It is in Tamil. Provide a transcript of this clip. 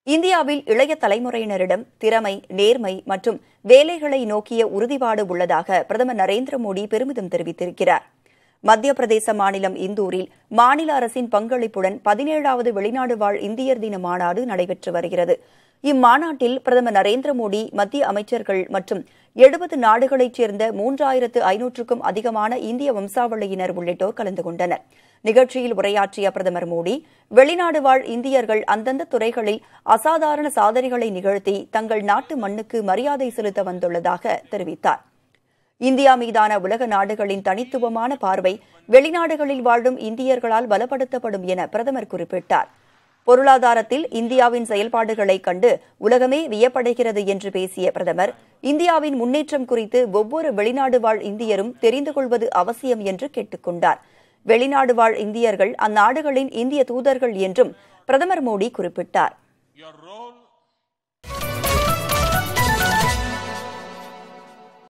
இந்தியாவில் இளைய தலைமுறையினரிடம் திறமை நேர்மை மற்றும் வேலைகளை நோக்கிய உறுதிப்பாடு உள்ளதாக பிரதமர் நரேந்திர மோடி பெருமிதம் தெரிவித்திருக்கிறார் மத்திய பிரதேச மாநிலம் இந்தூரில் மாநில அரசின் பங்களிப்புடன் பதினேழாவது வெளிநாடு வாழ் இந்தியர் தின மாநாடு நடைபெற்று வருகிறது இம்மாநாட்டில் பிரதமர் நரேந்திர மோடி மத்திய அமைச்சர்கள் மற்றும் எழுபது நாடுகளைச் சேர்ந்த மூன்றாயிரத்து ஐநூற்றுக்கும் அதிகமான இந்திய வம்சாவளியினர் உள்ளிட்டோர் கலந்து கொண்டனர் நிகழ்ச்சியில் உரையாற்றிய பிரதமர் மோடி வெளிநாடு வாழ் இந்தியர்கள் அந்தந்த துறைகளில் அசாதாரண சாதனைகளை நிகழ்த்தி தங்கள் நாட்டு மண்ணுக்கு மரியாதை செலுத்த வந்துள்ளதாக தெரிவித்தார் இந்தியா மீதான உலக நாடுகளின் தனித்துவமான பார்வை வெளிநாடுகளில் வாழும் இந்தியர்களால் பலப்படுத்தப்படும் என பிரதமர் குறிப்பிட்டார் பொருளாதாரத்தில் இந்தியாவின் செயல்பாடுகளைக் கண்டு உலகமே வியப்படைகிறது என்று பேசிய பிரதமர் இந்தியாவின் முன்னேற்றம் குறித்து ஒவ்வொரு வெளிநாடு வாழ் இந்தியரும் தெரிந்து கொள்வது அவசியம் என்று கேட்டுக் கொண்டார் வெளிநாடு வாழ் இந்தியர்கள் அந்நாடுகளின் இந்திய தூதர்கள் என்றும் பிரதமர் மோடி குறிப்பிட்டார் Your role